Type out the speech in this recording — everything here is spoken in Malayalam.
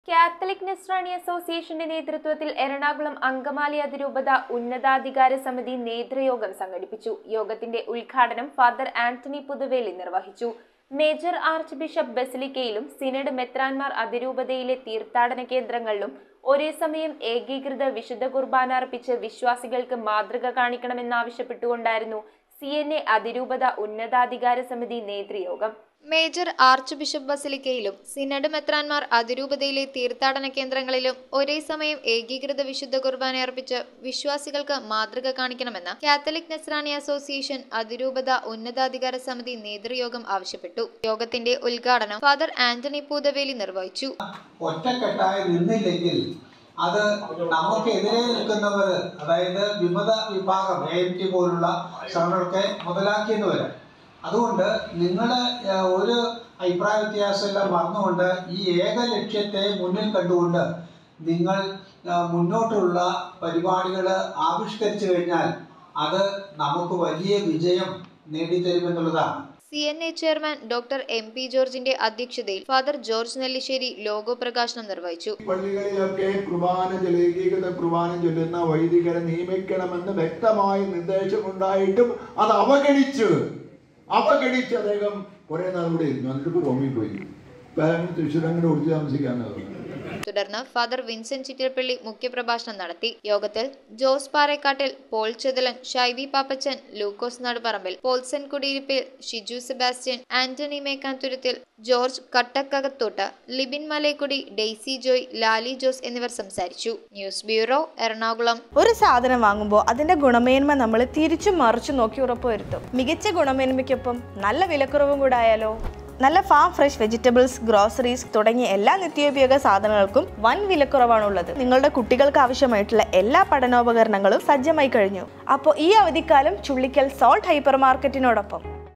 കാത്തലിക് നസ്രാണി അസോസിയേഷന്റെ നേതൃത്വത്തിൽ എറണാകുളം അങ്കമാലി അതിരൂപത ഉന്നതാധികാര സമിതി നേതൃയോഗം സംഘടിപ്പിച്ചു യോഗത്തിന്റെ ഉദ്ഘാടനം ഫാദർ ആന്റണി പുതുവേലി നിർവഹിച്ചു മേജർ ആർച്ച് ബിഷപ്പ് ബസിലിക്കയിലും സിനഡ് മെത്രാൻമാർ അതിരൂപതയിലെ തീർത്ഥാടന കേന്ദ്രങ്ങളിലും ഒരേ സമയം ഏകീകൃത വിശുദ്ധ കുർബാന അർപ്പിച്ച് വിശ്വാസികൾക്ക് മാതൃക കാണിക്കണമെന്നാവശ്യപ്പെട്ടുകൊണ്ടായിരുന്നു സി എൻ എ അതിരൂപത ഉന്നതാധികാര സമിതി നേതൃയോഗം മേജർ ആർച്ച് ബിഷപ്പ് ബസിലിക്കയിലും സിനഡ് മെത്രാൻമാർ അതിരൂപതയിലെ തീർത്ഥാടന കേന്ദ്രങ്ങളിലും ഒരേ സമയം ഏകീകൃത വിശുദ്ധ കുർബാന അർപ്പിച്ച് വിശ്വാസികൾക്ക് മാതൃക കാണിക്കണമെന്ന് കാത്തലിക് നസ്രാണി അസോസിയേഷൻ അതിരൂപത ഉന്നതാധികാര സമിതി നേതൃയോഗം ആവശ്യപ്പെട്ടു യോഗത്തിന്റെ ഉദ്ഘാടനം ഫാദർ ആന്റണി പൂതവേലി നിർവഹിച്ചു ഒറ്റക്കെട്ടായി നിന്നില്ലെങ്കിൽ അത് നമുക്കെതിരെ നിൽക്കുന്നവർ അതായത് വിമത വിഭാഗം എ എം ടി പോലുള്ള ശ്രമങ്ങളൊക്കെ മുതലാക്കിയെന്ന് വരാം അതുകൊണ്ട് നിങ്ങൾ ഒരു അഭിപ്രായ വ്യത്യാസമെല്ലാം മറന്നുകൊണ്ട് ഈ ഏക ലക്ഷ്യത്തെ മുന്നിൽ കണ്ടുകൊണ്ട് നിങ്ങൾ ആ, മുന്നോട്ടുള്ള പരിപാടികൾ ആവിഷ്കരിച്ചു കഴിഞ്ഞാൽ അത് നമുക്ക് വലിയ വിജയം നേടിത്തരുമെന്നുള്ളതാണ് C N A chairman doctor M P ജോർജിന്റെ അധ്യക്ഷതയിൽ ഫാദർ ജോർജ് നെല്ലിശ്ശേരി ലോഗോ പ്രകാശനം നിർവഹിച്ചു പള്ളികളിലൊക്കെ കുർബാന ചൊല്ലി ഏകീകൃത കുർബാന ചൊല്ലുന്ന വൈദികരെ നിയമിക്കണമെന്ന് വ്യക്തമായ നിർദ്ദേശമുണ്ടായിട്ടും അത് അവഗണിച്ച് അവഗണിച്ച് അദ്ദേഹം കുറെ നാൾ ഇവിടെ ഇരുന്നു എന്നിട്ട് ഇപ്പൊ റോമിൽ പോയി ഇപ്പൊ അയാൾ തൃശ്ശൂർ അങ്ങോട്ട് ഒളിച്ച് താമസിക്കാന്ന് പറഞ്ഞു തുടർന്ന് ഫാദർ വിൻസെന്റ് ചിറ്റിലപ്പള്ളി മുഖ്യപ്രഭാഷണം നടത്തി യോഗത്തിൽ ജോസ് പാറേക്കാട്ടിൽ പോൾ ചെതലൻ ഷൈവി പാപ്പച്ചൻ ലൂക്കോസ് നടുപറമ്പിൽ പോൾസൻ കുടിയിരിപ്പിൽ ഷിജു സെബാസ്റ്റ്യൻ ആന്റണി മേക്കാൻതുരുത്തിൽ ജോർജ് കട്ടക്കകത്തോട്ട് ലിബിൻ മലേക്കുടി ഡെയ്സി ജോയ് ലാലി ജോസ് എന്നിവർ സംസാരിച്ചു ന്യൂസ് ബ്യൂറോ എറണാകുളം ഒരു സാധനം വാങ്ങുമ്പോൾ അതിന്റെ ഗുണമേന്മ നമ്മൾ തിരിച്ചും മറിച്ചു നോക്കി ഉറപ്പുവരുത്തും മികച്ച ഗുണമേന്മയ്ക്കൊപ്പം നല്ല വിലക്കുറവും കൂടെ ആയാലോ നല്ല ഫാം ഫ്രഷ് വെജിറ്റബിൾസ് ഗ്രോസറീസ് തുടങ്ങിയ എല്ലാ നിത്യോപയോഗ സാധനങ്ങൾക്കും വൻ വിലക്കുറവാണുള്ളത് നിങ്ങളുടെ കുട്ടികൾക്ക് ആവശ്യമായിട്ടുള്ള എല്ലാ പഠനോപകരണങ്ങളും സജ്ജമായി കഴിഞ്ഞു അപ്പോൾ ഈ അവധിക്കാലം ചുള്ളിക്കൽ സോൾട്ട് ഹൈപ്പർ മാർക്കറ്റിനോടൊപ്പം